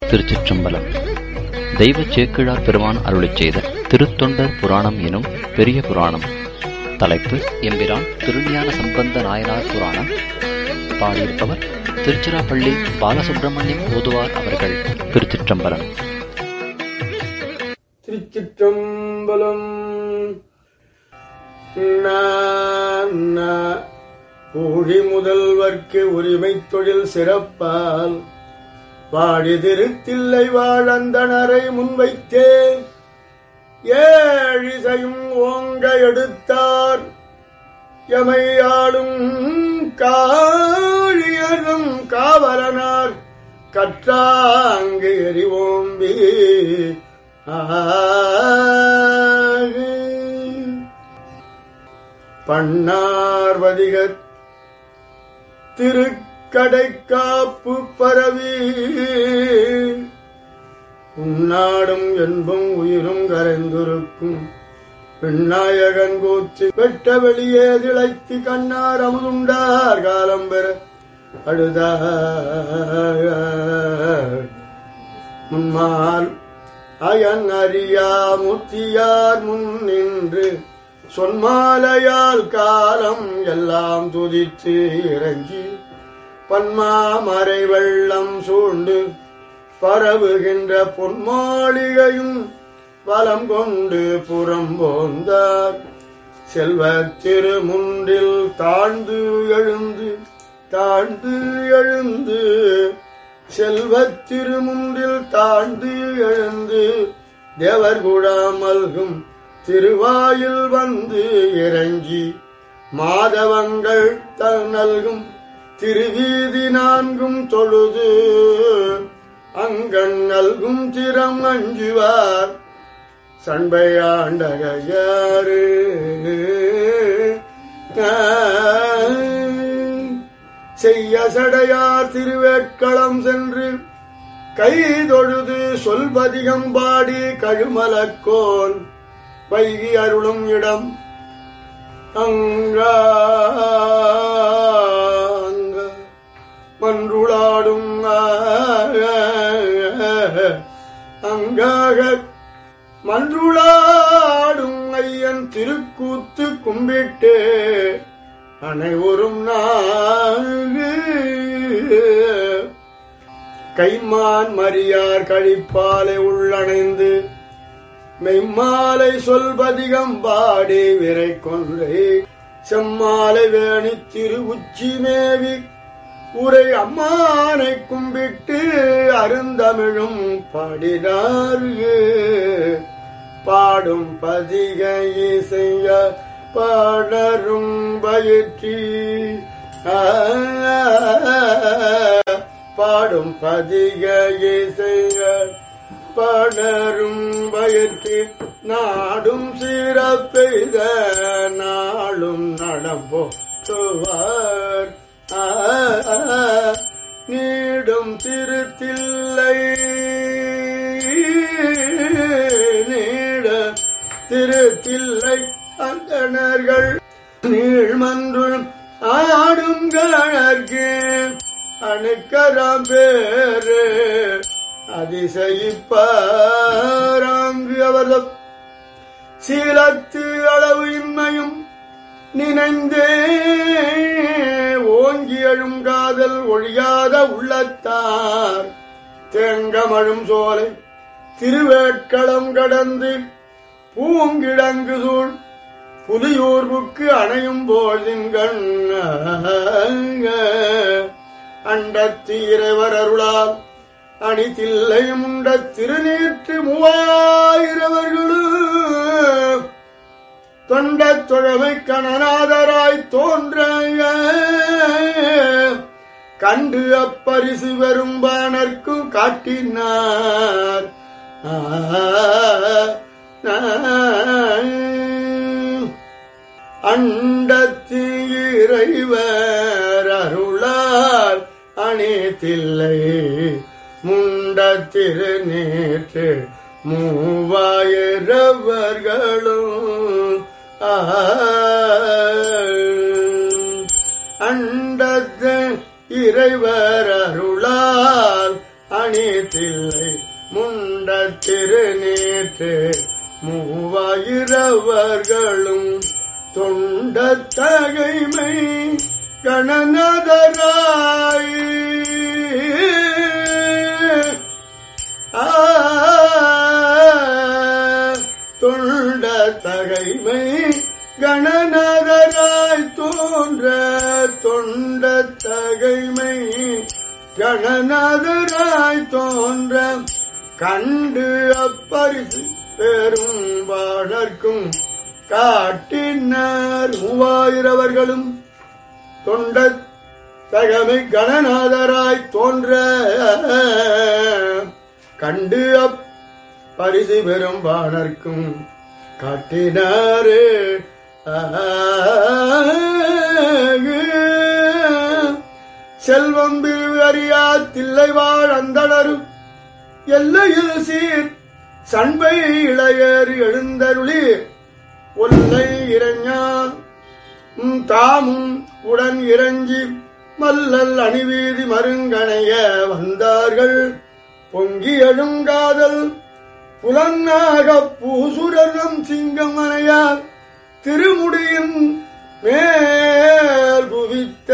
திருச்சிற்றம்பலம் தெய்வ சேக்கிழார் பெருமான் அருளிச் செய்த திருத்தொண்டர் புராணம் எனும் பெரிய புராணம் தலைப்பு எம்பிரான் திருஞான சம்பந்த நாயனார் புராணம் பாடியிருப்பவர் திருச்சிராப்பள்ளி பாலசுப்பிரமணியம் ஓதுவார் அவர்கள் திருச்சிற்றம்பலம் திருச்சிற்றம்பலம் ஊழி முதல்வர்க்கு உரிமை தொழில் சிறப்பால் வாடி திருத்தில்லை வாழந்தனரை முன்வைத்தே ஏழிசையும் ஓங்க எடுத்தார் எமையாளும் காழியரும் காவலனார் கற்றாங்கு எரிவோம்பி பண்ணார்வதிக திருக்கடைக்காப்பு பரவி உன்னாடும் என்பும் உயிரும் கரைந்திருக்கும் பெண்ணாயகன் கூத்து வெட்ட வெளியே திளைத்து கண்ணார் அமுதுண்டார் காலம் பெற அழுதார் முன்மால் அயன் அறியா முத்தியார் முன் நின்று சொன்மாலையால் காலம் எல்லாம் துதித்து இறங்கி பன்மாமறை வெள்ளம் சூழ்ந்து பரவுகின்ற பொன்மாளிகையும் வலம் கொண்டு புறம் போந்தார் செல்வ திருமுன்றில் தாழ்ந்து எழுந்து தாழ்ந்து எழுந்து செல்வத் திருமுன்றில் தாழ்ந்து எழுந்து தேவர் கூடாமல்கும் திருவாயில் வந்து இறங்கி மாதவங்கள் தல் நல்கும் திருவீதி நான்கும் தொழுது அங்கண் நல்கும் திறம் அஞ்சுவார் சண்பையாண்டகையாறு செய்ய சடையார் திருவேட்களம் சென்று கைதொழுது சொல்பதிகம் பாடி கழுமலக்கோன் வைகி அருளும் இடம் அங்க மன்றுளாடும் அங்காக மன்றுளாடும் ஐயன் திருக்கூத்து கும்பிட்டு அனைவரும் நான்கு கைமான் மரியார் கழிப்பாலை உள்ளணைந்து மெய்மாலை சொல்பதிகம் பாடி விரை கொன்றை செம்மாலை வேணி திரு உச்சி மேவி உரை அம்மானை கும்பிட்டு அருந்தமிழும் பாடினார் பாடும் பதிக இசைய பாடரும் பயிற்சி பாடும் பதிக இசைய படரும் பயிற்சி நாடும் சிறப்பெய்த நாளும் நடம்போற்றுவார் நீடும் திருத்தில்லை நீட திருத்தில்லை அந்தணர்கள் நீழ்மன்றும் ஆடும் கணர்க்கு அணுக்கராம் பேரு அதிசயிப்பாராங்கு அவர்தம் சீலத்து அளவு இன்மையும் நினைந்தே ஓங்கி எழும் காதல் ஒழியாத உள்ளத்தார் தேங்கமழும் சோலை திருவேட்களம் கடந்து பூங்கிடங்கு சூழ் புலியூர்வுக்கு அணையும் போதின்கண் அண்டத்து இறைவர் அருளால் அணிதில்லையும் உண்ட திருநீற்று மூவாயிரவர்களும் தொண்ட தொழமை கணநாதராய் தோன்ற கண்டு அப்பரிசு பெரும்பானர்க்கும் காட்டினார் அண்டத்து இறைவர் அருளால் அணித்தில்லை முண்ட திருநேற்று மூவாயிரவர்களும் அண்டத்து இறைவர் அருளால் அணித்தில்லை முண்ட திருநேற்று மூவாயிரவர்களும் தொண்ட தகைமை கணநதராய் ஆ, தொண்ட தகைமை கணநதராய் தோன்ற தொண்ட தகைமை கணநதராய் தோன்ற கண்டு அப்பரிசு பெரும் வாழர்க்கும் காட்டினார் மூவாயிரவர்களும் தொண்ட தகமை கணநாதராய் தோன்ற கண்டு அப் பரிசு பெறும் வாணர்க்கும் காட்டினாரே செல்வம் பிரிவு அறியா தில்லை வாழ் அந்தணரும் எல்லையில் சீர் சண்பை இளையர் எழுந்தருளி ஒல்லை இறைஞா உம் தாமும் உடன் இறங்கி மல்லல் அணிவீதி மருங்கணைய வந்தார்கள் பொங்கி எழுங்காதல் புலன்னாக பூசுரரும் சிங்கமனையார் திருமுடியின் மேல் குவித்த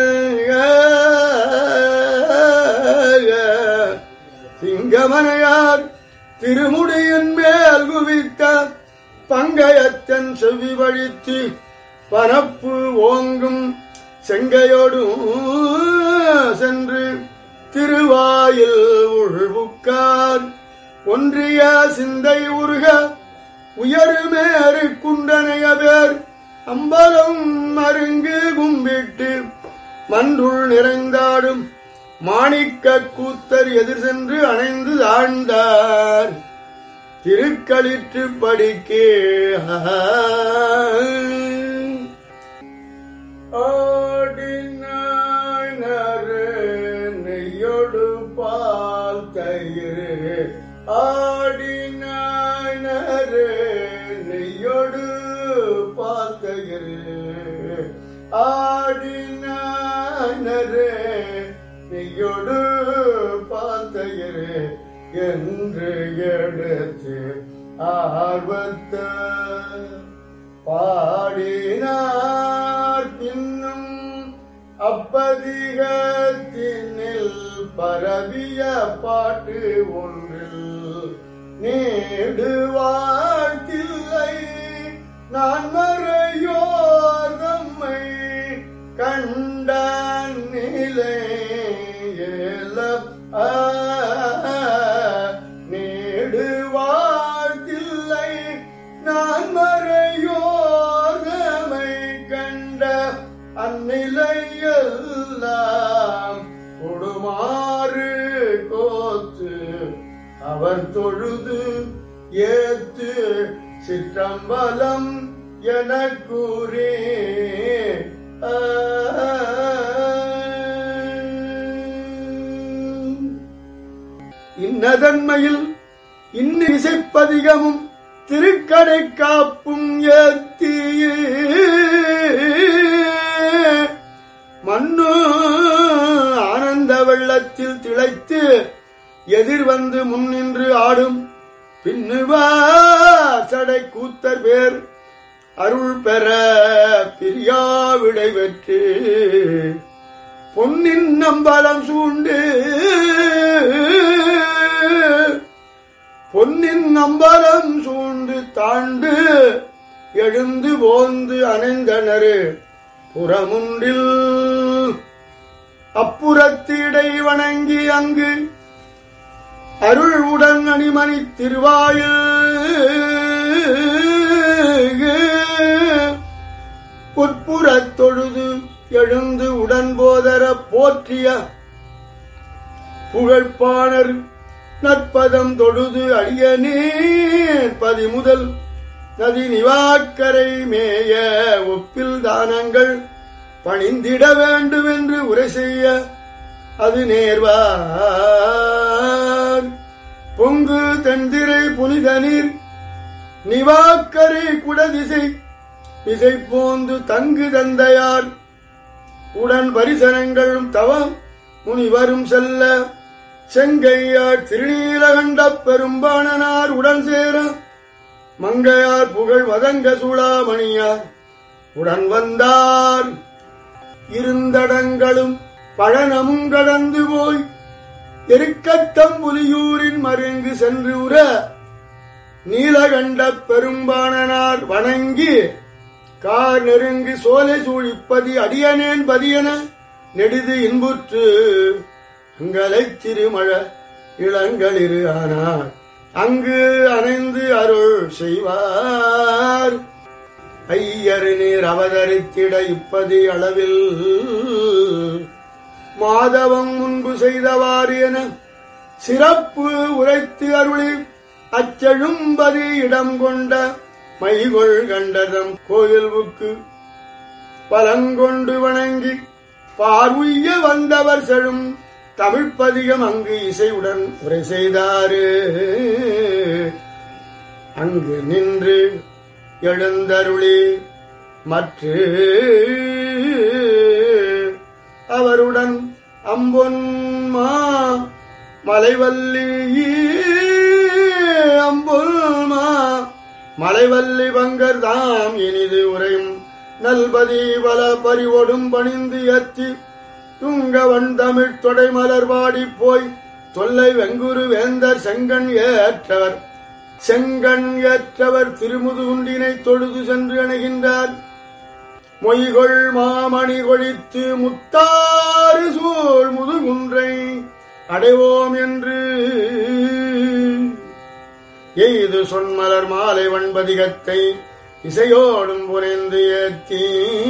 சிங்கமனையார் திருமுடியின் மேல் குவித்த பங்கயத்தன் செவி வழித்து பரப்பு ஓங்கும் செங்கையோடு சென்று திருவாயில் உள்புக்கார் ஒன்றிய சிந்தை உருக உயருமேறு குண்டனைய பேர் அம்பலம் மருங்கு கும்பிட்டு மன்றுள் நிறைந்தாடும் மாணிக்க கூத்தர் எதிர் சென்று அணைந்து ஆழ்ந்தார் திருக்களிற்று படிக்கே ஆடினாரு நெய்யொடு பால் தயிர் ஆடினாரு நெய்யொடு பால் தயிர் ஆடினாரு நெய்யொடு பால் தயிர் என்று எடுத்து ஆர்வத்த பாடினார் பின்னும் அப்பதிகத்தினில் பரவிய பாட்டு ஒன்றில் நீடு வாழ்த்தில்லை நான் மறையோர் தம்மை கண்ட நிலை ஏல நீடு வாழ்த்தில்லை நான் மறையோதமை கண்ட அந்நிலையெல்லாம் கொடுமாறு கோத்து அவர் தொழுது ஏத்து சிற்றம்பலம் என கூறே இன்னதன்மையில் இன்ன இசைப்பதிகமும் திருக்கடை காப்பும் ஏத்தியே மண்ணு ஆனந்த வெள்ளத்தில் திளைத்து எதிர் வந்து முன்னின்று ஆடும் பின்னுவா சடை கூத்தர் பேர் அருள் பெற பிரியா விடை பெற்று பொன்னின் நம்பலம் சூண்டு பொன்னின் நம்பலம் சூண்டு தாண்டு எழுந்து போந்து அணைந்தனரு புறமுண்டில் அப்புறத்திடை வணங்கி அங்கு அருள் உடன் அணிமணி திருவாயில் உட்புறத் தொழுது எழுந்து உடன் போதர போற்றிய புகழ்ப்பாணர் நற்பதம் தொழுது அடியனேன் பதிமுதல் நதி நிவாக்கரை மேய ஒப்பில் தானங்கள் பணிந்திட வேண்டும் என்று உரை செய்ய அது நேர்வார் பொங்கு தென்திரை புனித நீர் நிவாக்கரை குடதிசை திசை போந்து தங்கு தந்தையார் உடன் பரிசனங்களும் தவம் முனிவரும் செல்ல செங்கையார் திருநீலகண்டப் பெரும்பாணனார் உடன் சேர மங்கையார் புகழ் வதங்க சூளாமணியார் உடன் வந்தார் இருந்தடங்களும் பழனமும் கடந்து போய் எருக்கட்டம் புலியூரின் மருங்கு சென்று உற நீலகண்ட பெரும்பாணனார் வணங்கி கார் நெருங்கு சோலை சூழிப்பதி அடியனேன் பதியன நெடிது இன்புற்று அங்கலை திருமழ இளங்களிரு ஆனார் அங்கு அணைந்து அருள் செய்வார் ஐயரு நீர் அவதரித்திட இப்பதி அளவில் மாதவம் முன்பு செய்தவாறு என சிறப்பு உரைத்து அருளி அச்செழும்பதி இடம் கொண்ட மைகொள் கண்டதம் கோயில்வுக்கு பலங்கொண்டு வணங்கி பார்வுய்ய வந்தவர் செழும் தமிழ்ப்பதிகம் அங்கு இசையுடன் உரை செய்தாரு அங்கு நின்று எழுந்தருளி மற்ற அவருடன் அம்பொன்மா மலைவல்லி அம்பொன்மா மலைவல்லி பங்கர் தாம் இனிது உரையும் நல்பதி பல பறிவொடும் பணிந்து ஏத்தி துங்க வண்டமிழ் தொடை மலர் பாடிப் போய் தொல்லை வெங்குரு வேந்தர் செங்கண் ஏற்றவர் செங்கண் ஏற்றவர் திருமுதுகுண்டினை தொழுது சென்று அணுகின்றார் மொய்கொள் மாமணி கொழித்து முத்தாறு சூழ் முதுகுன்றை அடைவோம் என்று எய்து சொன்மலர் மாலை வன்பதிகத்தை இசையோடும் புரிந்து ஏத்தி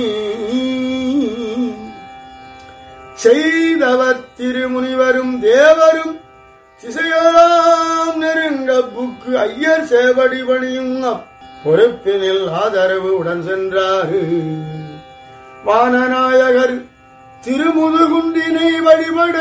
செய்தவர் திருமுனிவரும் தேவரும் திசையெல்லாம் நெருங்க புக்கு ஐயர் சேவடி பணியும் பொறுப்பினில் ஆதரவு உடன் சென்றாரு வானநாயகர் திருமுதுகுண்டினை வழிபட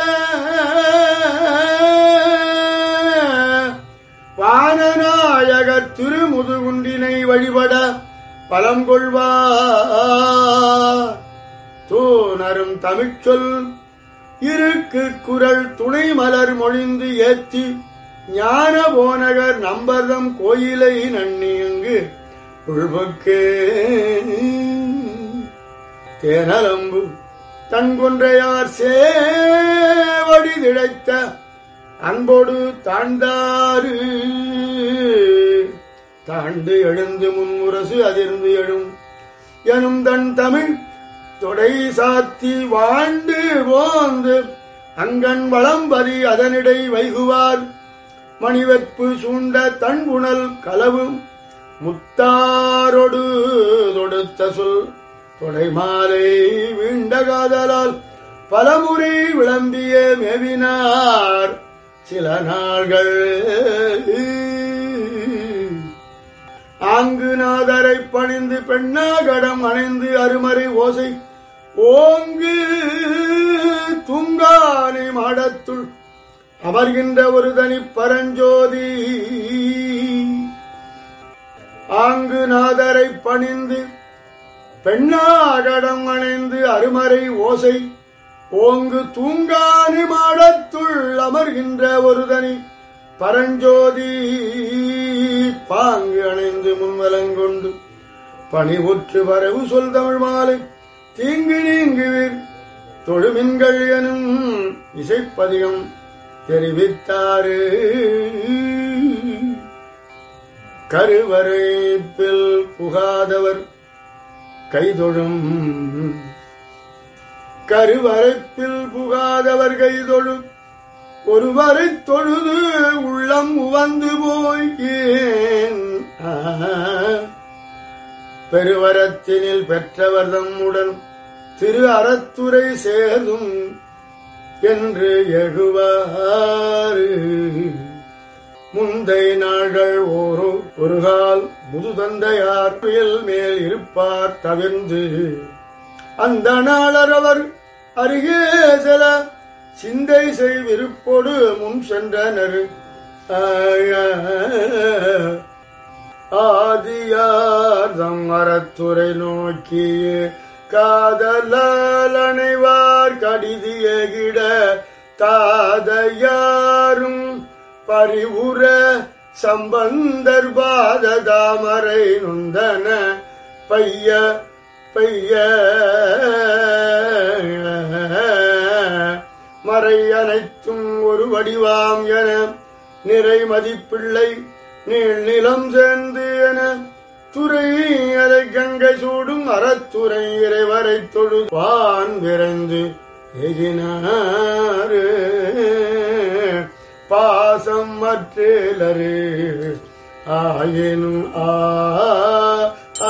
வானநாயகர் திருமுதுகுண்டினை வழிபட பலம் கொள்வார் தூணரும் தமிழ்ச்சொல் இருக்கு குரல் துணை மலர் மொழிந்து ஏத்தி ஞான போனகர் நம்பர்தம் கோயிலை நன்னியங்கு உள்புக்கே தேனலம்பு தன்கொன்றையார் சேவடி திளைத்த அன்போடு தாண்டாறு தாண்டு எழுந்து முன்முரசு அதிர்ந்து எழும் எனும் தன் தமிழ் தொடை சாத்தி வாண்டு போந்து அங்கன் வளம்பதி அதனிடை வைகுவார் மணிவெற்பு சூண்ட தன்புணல் களவும் முத்தாரொடு தொடுத்த சொல் தொடை மாலை வீண்ட காதலால் பலமுறை விளம்பிய மேவினார் சில நாள்கள் ஆங்கு நாதரை பணிந்து பெண்ணாகடம் அணைந்து அருமறை ஓசை ஓங்கு துங்கானை மாடத்துள் அமர்கின்ற ஒரு தனி பரஞ்சோதி ஆங்கு நாதரை பணிந்து பெண்ணாகடம் அணைந்து அருமறை ஓசை ஓங்கு தூங்கானி மாடத்துள் அமர்கின்ற ஒரு தனி பரஞ்சோதி பாங்கு அணைந்து முன்வலங்கொண்டு பணிவுற்று வரவு சொல் தமிழ் மாலை தீங்கு நீங்குவீர் தொழுமின்கள் எனும் இசைப்பதிகம் தெரிவித்தாரு கருவறைப்பில் புகாதவர் கைதொழும் கருவறைப்பில் புகாதவர் கைதொழும் ஒருவரை தொழுது உள்ளம் உவந்து போய் ஏன் ஆ, பெருவரத்தினில் பெற்றவர் தம்முடன் திரு அறத்துறை சேரும் என்று எழுவாறு முந்தை நாள்கள் ஓரோ ஒருகால் முதுதந்தையார் புயல் மேல் இருப்பார் தவிர்ந்து அந்த நாளரவர் அருகே செல சிந்தை செய்விருப்போடு முன் சென்றனர் ஆதியார் தம் அறத்துறை நோக்கியே காதலால் அணைவார் கடிதிய கிட தாதையாரும் பரிவுற சம்பந்தர் பாத தாமரை நுந்தன பைய பைய மறை அனைத்தும் ஒரு வடிவாம் என நிறை மதிப்பிள்ளை நீள் நிலம் சேர்ந்து என துறை அரை கங்கை சூடும் அறத்துறை இறைவரை தொழுவான் விரைந்து எகினாறு பாசம் மற்றேலரு ஆயினும் ஆ ஆ,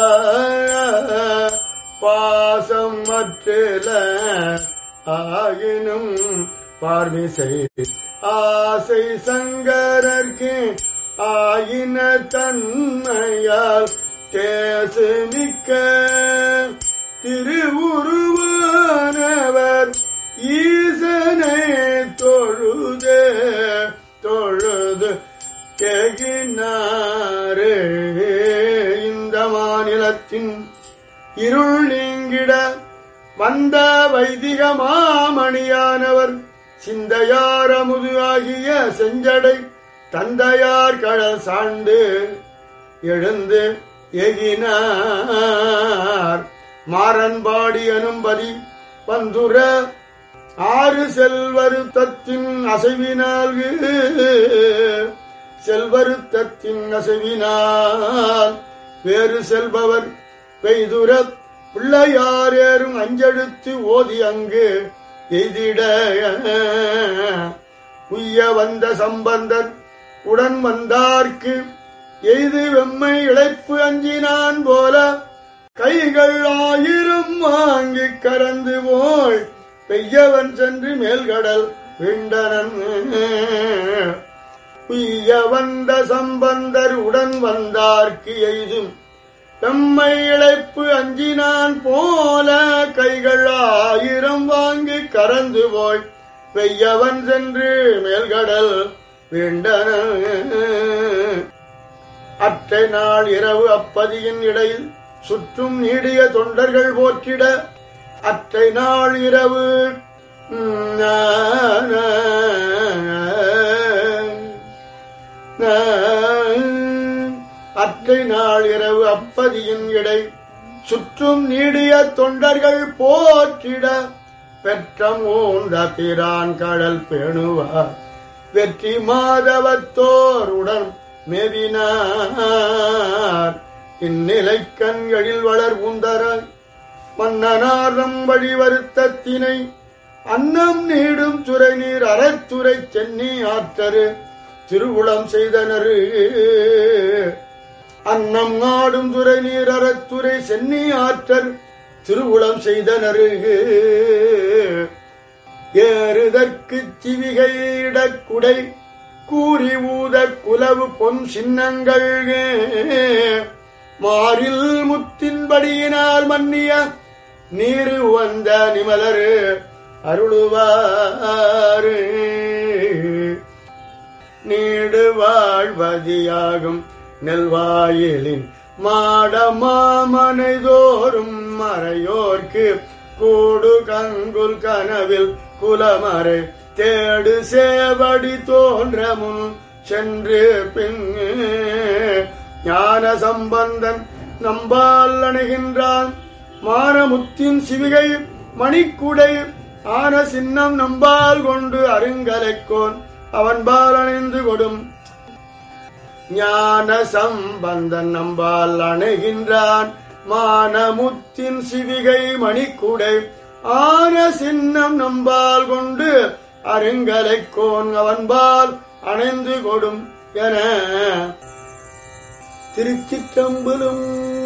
பாசம் மற்றேல ஆயினும் பார்மிசை ஆசை சங்கரர்க்கு ஆயின தன்மையால் தேசு மிக்க திருவுருவானவர் ஈசனை தொழுதே தொழுது கேகினாரே இந்த மாநிலத்தின் இருள் நீங்கிட வந்த வைதிக மாமணியானவர் சிந்தையார் அமுது ஆகிய செஞ்சடை தந்தையார் கடல் சார்ந்து எழுந்து எகினார் மாறன்பாடி அனும்பதி வந்துர ஆறு செல்வருத்தத்தின் அசைவினால் செல்வருத்தத்தின் அசைவினால் வேறு செல்பவர் பெய்துர பிள்ளையாரேறும் அஞ்செழுத்து ஓதி அங்கு எய்திட உய்ய வந்த சம்பந்தர் உடன் வந்தார்க்கு எய்து வெம்மை இழைப்பு அஞ்சினான் போல கைகள் ஆயிரம் வாங்கி கறந்து போய் பெய்யவன் சென்று மேல்கடல் விண்டனன் உய்ய வந்த சம்பந்தர் உடன் வந்தார்க்கு எய்தும் தம்மை இழைப்பு அஞ்சினான் போல கைகள் ஆயிரம் வாங்கி கறந்து போய் பெய்யவன் சென்று மேல்கடல் விண்டன அற்றை நாள் இரவு அப்பதியின் இடையில் சுற்றும் நீடிய தொண்டர்கள் போற்றிட அற்றை நாள் இரவு ம், நா, நா, நா, அற்றை நாள் இரவு அப்பதியின் இடை சுற்றும் நீடிய தொண்டர்கள் போற்றிட பெற்றம் ஊந்த பிரான் கடல் பேணுவார் வெற்றி மாதவத்தோருடன் மேவினார் இந்நிலை கண்களில் வளர் உந்தராய் மன்னனாரம் வழி வருத்தத்தினை அன்னம் நீடும் துறை நீர் அறத்துறை சென்னி ஆற்றரு திருவுளம் செய்தனரு அன்னம் நாடும் துறை நீர் அறத்துறை சென்னி ஆற்றர் திருவுளம் செய்தனரு ஏறுதற்கு சிவிகையிடக்குடை கூறி ஊத குலவு பொன் சின்னங்கள் மாறில் முத்தின்படியினால் மன்னிய நீரு வந்த நிமலரு அருளுவாரு நீடு வாழ்வதியாகும் நெல்வாயிலின் மாடமாமனைதோறும் மறையோர்க்கு கூடு கங்குல் கனவில் குலமறை தேடு சேவடி தோன்ற முன் சென்று பின் ஞான சம்பந்தன் நம்பால் அணுகின்றான் மானமுத்தின் சிவிகை மணிக்குடை ஆன சின்னம் நம்பால் கொண்டு அருங்கலைக்கோன் அவன்பால் அணிந்து கொடும் ஞான சம்பந்தன் நம்பால் அணைகின்றான் மானமுத்தின் சிவிகை மணிக்குடை ஆன சின்னம் நம்பால் கொண்டு அருங்கலைக்கோன் அவன்பால் அணைந்து கொடும் என திருச்சிற்றம்பலம்